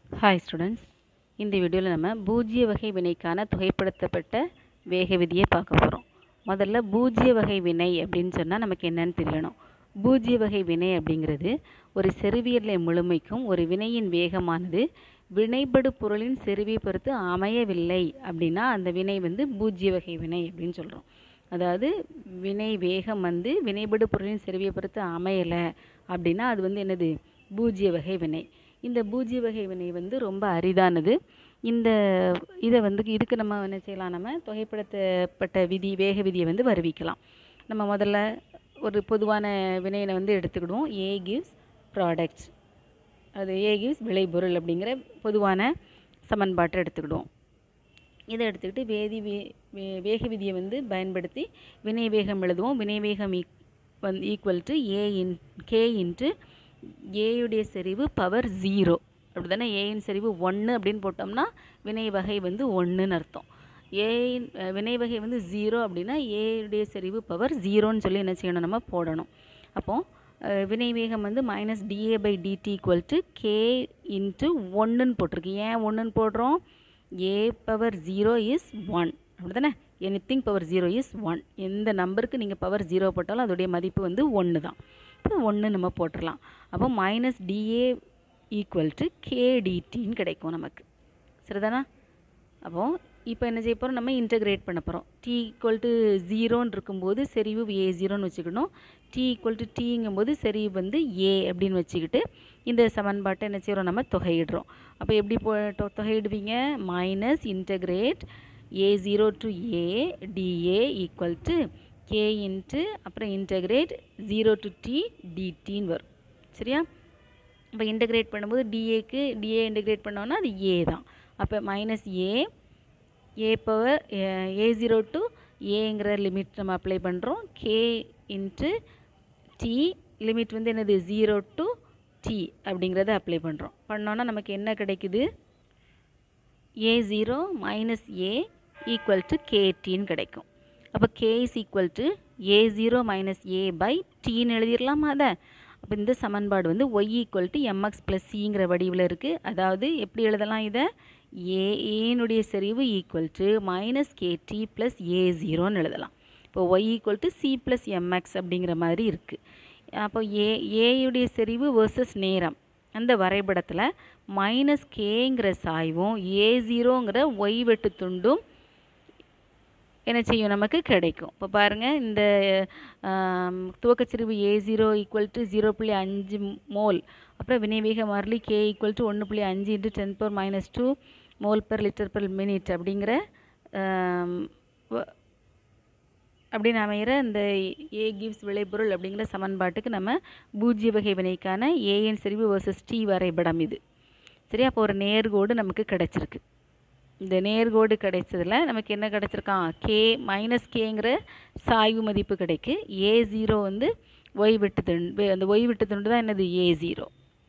hi students இந்த வீடியோவில் நம்ம பூஜ்ய வகை வினைக்கான தொகைப்படுத்தப்பட்ட வேக விதியை பார்க்க போகிறோம் முதல்ல பூஜ்ய வகை வினை அப்படின்னு சொன்னால் நமக்கு என்னன்னு தெரியணும் பூஜ்ய வகை வினை அப்படிங்கிறது ஒரு செருவியலை முழுமைக்கும் ஒரு வினையின் வேகமானது வினைபடு பொருளின் செருவியை பொறுத்து அமையவில்லை அப்படின்னா அந்த வினை வந்து பூஜ்ய வகை வினை அப்படின்னு சொல்கிறோம் அதாவது வினை வேகம் வந்து வினைபடு பொருளின் செருவியை பொறுத்து அமையலை அப்படின்னா அது வந்து என்னது பூஜ்ய வகை வினை இந்த பூஜ்ய வகை வினை வந்து ரொம்ப அரிதானது இந்த இதை வந்து இதுக்கு நம்ம என்ன செய்யலாம் நம்ம தொகைப்படுத்தப்பட்ட விதி வேக விதியை வந்து வருவிக்கலாம் நம்ம முதல்ல ஒரு பொதுவான வினையினை வந்து எடுத்துக்கிடுவோம் ஏ கிவ்ஸ் ப்ராடக்ட்ஸ் அது ஏ கிவ்ஸ் விளைபொருள் அப்படிங்கிற பொதுவான சமன்பாட்டை எடுத்துக்கிடுவோம் இதை எடுத்துக்கிட்டு வேதி வே வே- வேக விதியை வந்து பயன்படுத்தி வினை வேகம் எழுதுவோம் வினை வேகம் ஈக் வந்து ஈக்குவல் டு ஏ இன் கே இன்ட்டு ஏயுடைய செறிவு பவர் ஜீரோ அப்படி தானே ஏயின் செறிவு ஒன்று அப்படின்னு போட்டோம்னா வினை வகை வந்து ஒன்றுன்னு அர்த்தம் ஏயின் அஹ், வினை வகை வந்து ஜீரோ அப்படின்னா ஏயுடைய செறிவு பவர் ஜீரோன்னு சொல்லி என்ன செய்யணும் நம்ம போடணும் அப்போது வினை வேகம் வந்து minus DA by DT equal to K into ஒன்றுன்னு போட்டிருக்கு ஏன் ஒன்றுன்னு போடுறோம் A power zero is one அப்படி தானே anything power zero is one எந்த நம்பருக்கு நீங்கள் பவர் ஜீரோ போட்டாலும் அதோடைய மதிப்பு வந்து ஒன்று தான் இப்போ ஒன்று நம்ம போட்டுடலாம் அப்போ மைனஸ் டிஏ ஈக்குவல் டு கேடிடின்னு கிடைக்கும் நமக்கு சரிதானா அப்போது இப்போ என்ன செய்ய போகிறோம் நம்ம இன்டகிரேட் பண்ண போகிறோம் டி ஈக்குவல் டு ஜீரோன்னு இருக்கும்போது செறிவு ஏ ஜீரோன்னு வச்சுக்கணும் டி ஈக்குவல் டு டீங்கும்போது செறிவு வந்து ஏ அப்படின்னு வச்சுக்கிட்டு இந்த சமன்பாட்டை என்ன செய்கிறோம் நம்ம தொகையிடுறோம் அப்போ எப்படி போ தொ- தொகையிடுவீங்க minus integrate A zero to A DA equal to K into அப்புறம் இன்டகிரேட் ஜீரோ டு டி டிடின்னு வரும் சரியா இப்போ இன்டகிரேட் பண்ணும்போது டிஏக்கு டிஏ இன்டகிரேட் பண்ணோன்னா அது ஏ தான் அப்போ minus A A power A zero to ஏங்கிற லிமிட் நம்ம அப்ளை பண்ணுறோம் கே இன்ட்டு டி லிமிட் வந்து என்னது ஜீரோ டு டி அப்படிங்கிறத அப்ளை பண்ணுறோம் பண்ணோன்னா நமக்கு என்ன கிடைக்குது A zero minus A equal to கேடின்னு கிடைக்கும் அப்போ K is equal to A zero minus A by டின்னு எழுதிடலாமா அதை அப்போ இந்த சமன்பாடு வந்து Y equal to MX plus சிங்கிற வடிவில் இருக்குது அதாவது எப்படி எழுதலாம் இதை ஏ ஏனுடைய செறிவு equal to minus KT plus A ஜீரோன்னு எழுதலாம் இப்போ Y equal to C plus MX அப்படிங்கிற மாதிரி இருக்குது அப்போ ஏ ஏயுடைய செறிவு வெர்சஸ் நேரம் அந்த வரைபடத்தில் மைனஸ் கேங்கிற சாய்வும் ஏ ஜீரோங்கிற ஒய் வெட்டு துண்டும் என்ன செய்யும் நமக்கு கிடைக்கும் இப்போ பாருங்கள் இந்த ஆம், துவக்கச்சிரிவு A zero equal to zero புள்ளி அஞ்சு மோல் அப்புறம் வினைவேக மாறிலி கே ஈக்குவல் டு ஒன்று புள்ளி அஞ்சு into ten power minus two mole per litre per minute அப்படிங்கிற ஆம், வ- அப்படின்னு அமைகிற இந்த ஏ கிவ்ஸ் விளைபொருள் அப்படிங்கிற சமன்பாட்டுக்கு நம்ம பூஜ்ய வகை வினைக்கான ஏஎன் செறிவு வர்சஸ் டி வரைபடம் இது சரி அப்போ ஒரு நேர்கோடு நமக்கு கிடைச்சிருக்கு இந்த நேர்கோடு கிடைச்சதுல நமக்கு என்ன கிடைச்சிருக்கான் கே மைனஸ் கேங்கிற சாய்வு மதிப்பு கிடைக்கு ஏ ஜீரோ வந்து ஒய் விட்டு துண்டு அந்த ஒய் விட்டு துண்டு தான் என்னது ஏ ஜீரோ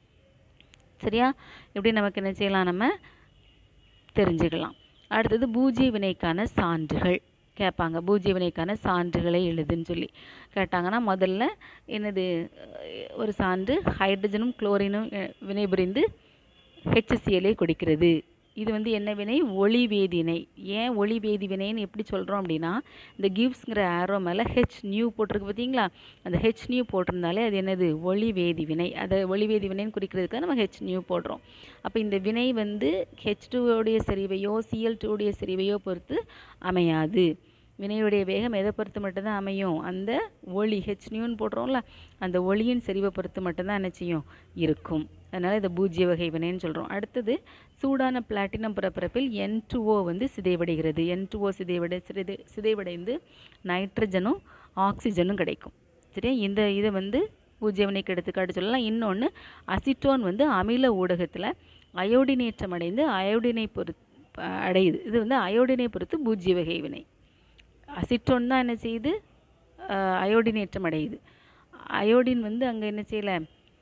சரியா இப்படி நமக்கு என்ன செய்யலாம் நம்ம தெரிஞ்சுக்கலாம் அடுத்தது பூஜ்ய வினைக்கான சான்றுகள் கேட்பாங்க பூஜ்ய வினைக்கான சான்றுகளை எழுதுன்னு சொல்லி கேட்டாங்கன்னா முதல்ல என்னது அஹ், ஒரு சான்று ஹைட்ரஜனும் குளோரினும் அஹ், வினைபுரிந்து ஹெச்சிஎல்லை கொடுக்கிறது இது வந்து என்ன வினை ஒளி வேதிவினை ஏன் ஒளி வேதி வினைன்னு எப்படி சொல்கிறோம் அப்படின்னா இந்த கிவ்ஸ்ங்கிற ஆரோ மேலே ஹெச் நியூ போட்டிருக்கு பார்த்தீங்களா அந்த ஹெச் நியூ போட்டிருந்தாலே அது என்னது ஒளி வேதி வினை அதை ஒளி வேதி வினைன்னு குறிக்கிறதுக்கு நம்ம ஹெச் நியூ போடுறோம் அப்போ இந்த வினை வந்து ஹெச் டூவோடைய செறிவையோ சிஎல் டூடைய செறிவையோ பொறுத்து அமையாது வினையுடைய வேகம் எதை பொறுத்து மட்டும்தான் அமையும் அந்த ஒளி ஹெச் நியூன்னு போடுறோம்ல அந்த ஒளியின் செறிவை பொறுத்து மட்டும்தான் என்ன செய்யும் இருக்கும் அதனால் இதை பூஜ்ய வகை வினைன்னு சொல்கிறோம் அடுத்தது சூடான பிளாட்டினம் புறப்பரப்பில் என் ஓ வந்து சிதைவடைகிறது என் ஓ சிதைவடை சிதை சிதைவடைந்து நைட்ரஜனும் ஆக்சிஜனும் கிடைக்கும் சரியா இந்த இதை வந்து பூஜ்ய வினைக்கு எடுத்துக்காட்டு சொல்லலாம் இன்னொன்று அசிட்டோன் வந்து அமில ஊடகத்தில் அயோடினேற்றம் அடைந்து அயோடினை பொறு அடையுது இது வந்து அயோடினை பொறுத்து பூஜ்ய வகை வினை அசிட்டோன் தான் என்ன செய்யுது அஹ், அயோடினேற்றம் அடையுது அயோடின் வந்து அங்கே என்ன செய்யலை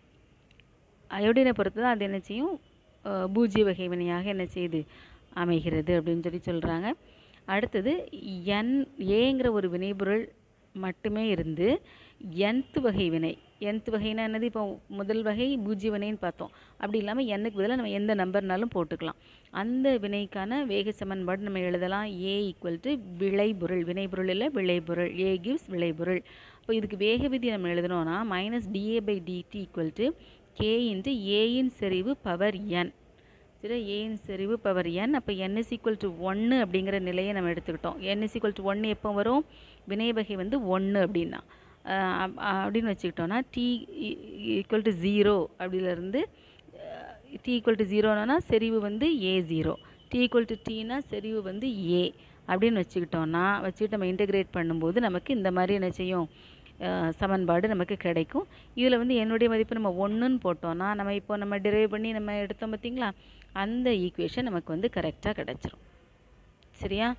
அயோடினை பொறுத்து தான் அது என்ன செய்யும் அஹ், பூஜ்ய வகை வினையாக என்ன செய்யுது அமைகிறது அப்படின்னு சொல்லி சொல்கிறாங்க அடுத்தது என் ஏங்கிற ஒரு வினைபொருள் மட்டுமே இருந்து nth வகை வினை nth வகைனா என்னது இப்போ முதல் வகை பூஜ்ய வினைன்னு பார்த்தோம் அப்படி இல்லாமல் எண்ணுக்கு பதிலாக நம்ம எந்த நம்பர்னாலும் போட்டுக்கலாம் அந்த வினைக்கான வேக சமன்பாடு நம்ம எழுதலாம் ஏ ஈக்குவல் டு விளைபொருள் வினைபொருள் இல்லை விளைபொருள் ஏ கிவ்ஸ் விளைபொருள் இப்போ இதுக்கு வேக விதி நம்ம எழுதணும்னா minus DA by DT equal to K into ஏயின் செறிவு பவர் என் சரி ஏயின் செறிவு பவர் என் அப்போ என் இஸ் ஈக்குவல் டு ஒன்று அப்படிங்கிற நிலையை நம்ம எடுத்துக்கிட்டோம் என் இஸ் ஈக்குவல் டு ஒன்று எப்போ வரும் வினை வகை வந்து ஒன்று அப்படின்னா அஹ் அப்- அப்படின்னு வச்சுக்கிட்டோன்னா டி ஈக்குவல் டு ஜீரோ அப்படிலேருந்து டி ஈக்குவல் டு ஜீரோனா செறிவு வந்து A zero T equal to டீனா செறிவு வந்து ஏ அப்படின்னு வச்சுக்கிட்டோன்னா வச்சுக்கிட்டு நம்ம இன்டகிரேட் பண்ணும்போது நமக்கு இந்த மாதிரி என்ன செய்யும் அஹ் சமன்பாடு நமக்கு கிடைக்கும் இதில் வந்து என்னுடைய மதிப்பு நம்ம ஒன்றுன்னு போட்டோம்னா நம்ம இப்போ நம்ம டிரைவ் பண்ணி நம்ம எடுத்தோம் பார்த்தீங்களா அந்த ஈக்குவேஷன் நமக்கு வந்து கரெக்டாக கிடச்சிரும் சரியா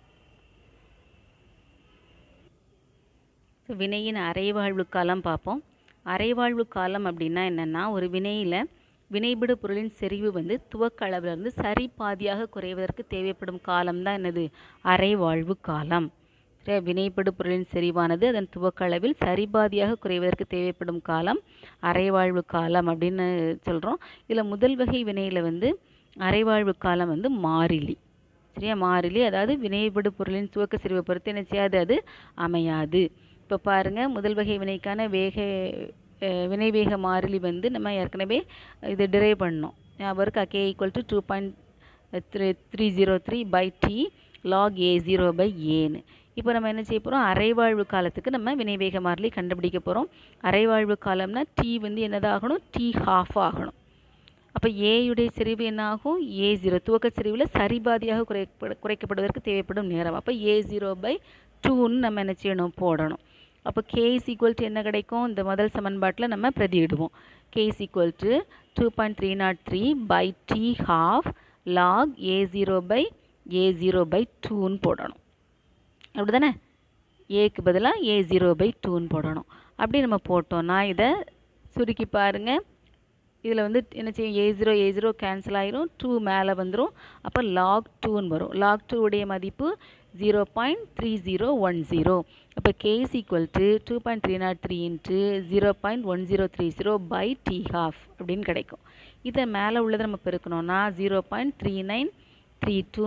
So, வினையின் அரைவாழ்வு காலம் பார்ப்போம் அரைவாழ்வு காலம் அப்படின்னா என்னென்னா ஒரு வினையில் வினைபடு பொருளின் செறிவு வந்து துவக்க அளவிலிருந்து சரி பாதியாக குறைவதற்கு தேவைப்படும் காலம் தான் என்னது அரைவாழ்வு காலம் சரியா வினைபடு பொருளின் செறிவானது அதன் துவக்க அளவில் சரிபாதியாக குறைவதற்கு தேவைப்படும் காலம் அரைவாழ்வு காலம் அப்படின்னு சொல்கிறோம் இதில் முதல் வகை வினையில் வந்து அரைவாழ்வு காலம் வந்து மாறிலி சரியா மாறிலி அதாவது வினைபடு பொருளின் துவக்க செறிவை பொறுத்து என்ன செய்யாது அது அமையாது இப்போ பாருங்கள் முதல் வகை வினைக்கான வேக அஹ், வினைவேக மாறிலி வந்து நம்ம ஏற்கனவே இது டிரைவ் பண்ணோம் ஞாபகம் இருக்கா K equal to two point three three zero three by T log A zero by ஏன்னு இப்போ நம்ம என்ன செய்ய போகிறோம் அரைவாழ்வு காலத்துக்கு நம்ம வினைவேக மாறிலி கண்டுபிடிக்க போகிறோம் அரைவாழ்வு காலம்னா டி வந்து என்னதாகணும் டி ஹாஃப் ஆகணும் அப்போ ஏயுடைய செறிவு என்ன ஆகும் ஏ ஜீரோ துவக்க செறிவில் சரிபாதியாக குறைப்பட குறைக்கப்படுவதற்கு தேவைப்படும் நேரம் அப்போ ஏ ஜீரோ பை டூன்னு நம்ம என்ன செய்யணும் போடணும் அப்போ கே இஸ் ஈக்குவல் டு என்ன கிடைக்கும் இந்த முதல் சமன்பாட்டில் நம்ம பிரதியிடுவோம் K is equal to two point three nought three by T half log A zero by A zero by டூன்னு போடணும் அப்படி தானே ஏக்கு பதிலாக ஏ ஜீரோ பை டூன்னு போடணும் அப்படி நம்ம போட்டோம்னா இதை சுருக்கி பாருங்கள் இதில் வந்து என்ன செய்யும் A zero A zero cancel ஆயிரும் டூ மேலே வந்துடும் அப்போ லாக் டூன்னு வரும் லாக் டூ உடைய மதிப்பு zero point three zero one zero அப்போ K is equal to two point three nought three into zero point one zero three zero by T half அப்படின்னு கிடைக்கும் இதை மேலே உள்ளதை நம்ம பெருக்கணும்னா zero point three nine three two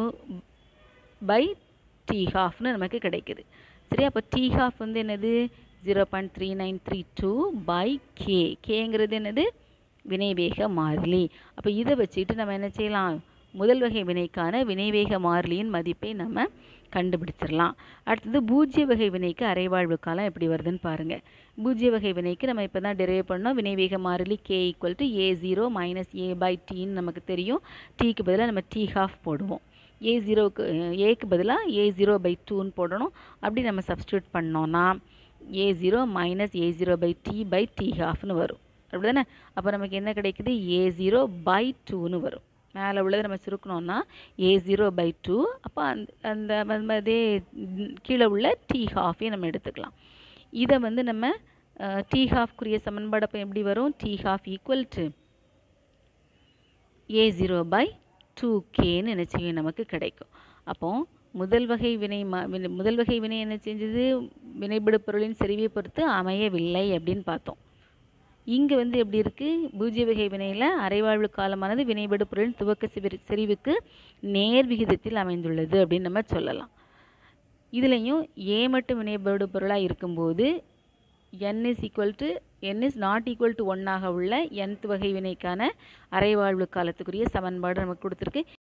by T ஹாஃப்னு நமக்கு கிடைக்குது சரி அப்போ டி ஹாஃப் வந்து என்னது zero point three nine three two by K கேங்கிறது என்னது வினைவேக மாறிலி அப்போ இதை வச்சுட்டு நம்ம என்ன செய்யலாம் முதல் வகை வினைக்கான வினைவேக மாறிலியின் மதிப்பை நம்ம கண்டுபிடிச்சிடலாம் அடுத்தது பூஜ்ய வகை வினைக்கு அரைவாழ்வு காலம் எப்படி வருதுன்னு பாருங்கள் பூஜ்ய வகை வினைக்கு நம்ம இப்போ தான் டெரைவ் பண்ணோம் வினைவேக மாறிலி K equal to A zero minus A by டின்னு நமக்கு தெரியும் டீக்கு பதிலாக நம்ம டி ஹாஃப் போடுவோம் ஏ ஜீரோவுக்கு ஏக்கு பதிலாக ஏ ஜீரோ பை டூன்னு போடணும் அப்படி நம்ம சப்ஸ்டியூட் பண்ணோன்னா A zero minus A zero by T by T ஹாஃப்னு வரும் அப்படி தானே அப்போ நமக்கு என்ன கிடைக்குது ஏ ஜீரோ பை டூன்னு வரும் மேலே உள்ளதை நம்ம சுருக்கணும்னா ஏ ஜீரோ பை டூ அப்போ அந்த அந்த ம- அதே ம், கீழே உள்ள டி ஹாஃபையும் நம்ம எடுத்துக்கலாம் இதை வந்து நம்ம டி ஹாஃப்க்குரிய சமன்பாடு அப்போ எப்படி வரும் T half equal to A zero by two கேன்னு என்ன செய்யும் நமக்கு கிடைக்கும் அப்போ முதல் வகை வினை ம- வினை- முதல் வகை வினை என்ன செஞ்சது வினைபடு பொருளின் செறிவை பொறுத்து அமையவில்லை அப்படின்னு பார்த்தோம் இங்கே வந்து எப்படி இருக்குது பூஜ்ய வகை வினையில் அரைவாழ்வு காலமானது வினைபடு பொருளின் துவக்க சிவரி- செறிவுக்கு நேர் விகிதத்தில் அமைந்துள்ளது அப்படின்னு நம்ம சொல்லலாம் இதுலேயும் ஏ மட்டும் வினைபடு பொருளாக இருக்கும்போது n is equal to n is not equal to ஒன்னாக உள்ள nth வகை வினைக்கான அரைவாழ்வு காலத்துக்குரிய சமன்பாடு நமக்கு கொடுத்துருக்கு